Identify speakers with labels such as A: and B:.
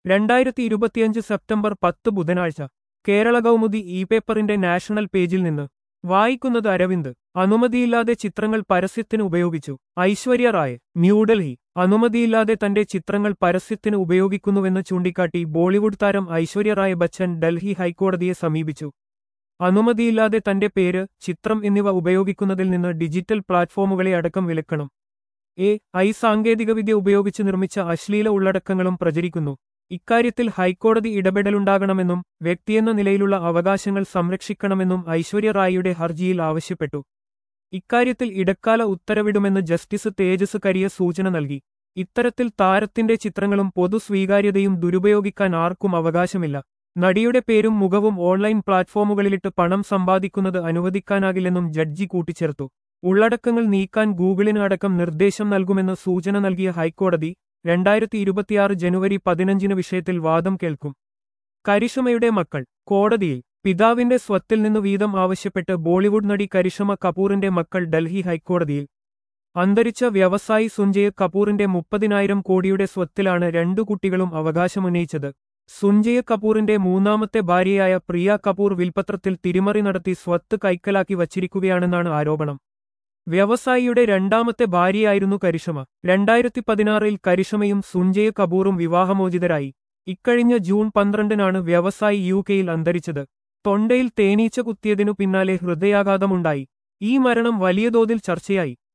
A: രണ്ടായിരത്തി ഇരുപത്തിയഞ്ച് സെപ്റ്റംബർ പത്ത് ബുധനാഴ്ച കേരള കൗമുദി ഇ പേപ്പറിന്റെ നാഷണൽ പേജിൽ നിന്ന് വായിക്കുന്നത് അരവിന്ദ് അനുമതിയില്ലാതെ ചിത്രങ്ങൾ പരസ്യത്തിന് ഉപയോഗിച്ചു ഐശ്വര്യ റായ് ന്യൂഡൽഹി അനുമതിയില്ലാതെ തന്റെ ചിത്രങ്ങൾ പരസ്യത്തിന് ഉപയോഗിക്കുന്നുവെന്ന് ചൂണ്ടിക്കാട്ടി ബോളിവുഡ് താരം ഐശ്വര്യ റായ് ബച്ചൻ ഡൽഹി ഹൈക്കോടതിയെ സമീപിച്ചു അനുമതിയില്ലാതെ തന്റെ പേര് ചിത്രം എന്നിവ ഉപയോഗിക്കുന്നതിൽ നിന്ന് ഡിജിറ്റൽ പ്ലാറ്റ്ഫോമുകളെ അടക്കം വിലക്കണം എ ഐ സാങ്കേതികവിദ്യ ഉപയോഗിച്ച് നിർമ്മിച്ച അശ്ലീല ഉള്ളടക്കങ്ങളും പ്രചരിക്കുന്നു ഇക്കാര്യത്തിൽ ഹൈക്കോടതി ഇടപെടലുണ്ടാകണമെന്നും വ്യക്തിയെന്ന നിലയിലുള്ള അവകാശങ്ങൾ സംരക്ഷിക്കണമെന്നും ഐശ്വര്യ റായിയുടെ ഹർജിയിൽ ആവശ്യപ്പെട്ടു ഇക്കാര്യത്തിൽ ഇടക്കാല ഉത്തരവിടുമെന്ന് ജസ്റ്റിസ് തേജസ് കരിയ സൂചന നൽകി ഇത്തരത്തിൽ താരത്തിന്റെ ചിത്രങ്ങളും പൊതു സ്വീകാര്യതയും ദുരുപയോഗിക്കാൻ ആർക്കും അവകാശമില്ല നടിയുടെ പേരും മുഖവും ഓൺലൈൻ പ്ലാറ്റ്ഫോമുകളിലിട്ട് പണം സമ്പാദിക്കുന്നത് അനുവദിക്കാനാകില്ലെന്നും ജഡ്ജി കൂട്ടിച്ചേർത്തു ഉള്ളടക്കങ്ങൾ നീക്കാൻ ഗൂഗിളിന് അടക്കം നിർദ്ദേശം നൽകുമെന്ന് സൂചന നൽകിയ ഹൈക്കോടതി രണ്ടായിരത്തി ഇരുപത്തിയാറ് ജനുവരി പതിനഞ്ചിന് വിഷയത്തിൽ വാദം കേൾക്കും കരിഷമയുടെ മക്കൾ കോടതിയിൽ പിതാവിന്റെ സ്വത്തിൽ നിന്നു വീതം ആവശ്യപ്പെട്ട് ബോളിവുഡ് നടി കരിഷമ കപൂറിന്റെ മക്കൾ ഡൽഹി ഹൈക്കോടതിയിൽ അന്തരിച്ച വ്യവസായി സുഞ്ജയ് കപൂറിന്റെ മുപ്പതിനായിരം കോടിയുടെ സ്വത്തിലാണ് രണ്ടു കുട്ടികളും അവകാശമുന്നയിച്ചത് സുഞ്ജയ് കപൂറിന്റെ മൂന്നാമത്തെ ഭാര്യയായ പ്രിയ കപൂർ വിൽപത്രത്തിൽ തിരിമറി നടത്തി സ്വത്ത് കൈക്കലാക്കി വച്ചിരിക്കുകയാണെന്നാണ് ആരോപണം വ്യവസായിയുടെ രണ്ടാമത്തെ ഭാര്യയായിരുന്നു കരിഷമ രണ്ടായിരത്തി പതിനാറിൽ കരിഷമയും സുഞ്ജയ് കപൂറും വിവാഹമോചിതരായി ഇക്കഴിഞ്ഞ ജൂൺ പന്ത്രണ്ടിനാണ് വ്യവസായി യു കെയിൽ അന്തരിച്ചത് തൊണ്ടയിൽ തേനീച്ച കുത്തിയതിനു പിന്നാലെ ഹൃദയാഘാതമുണ്ടായി ഈ മരണം വലിയ തോതിൽ ചർച്ചയായി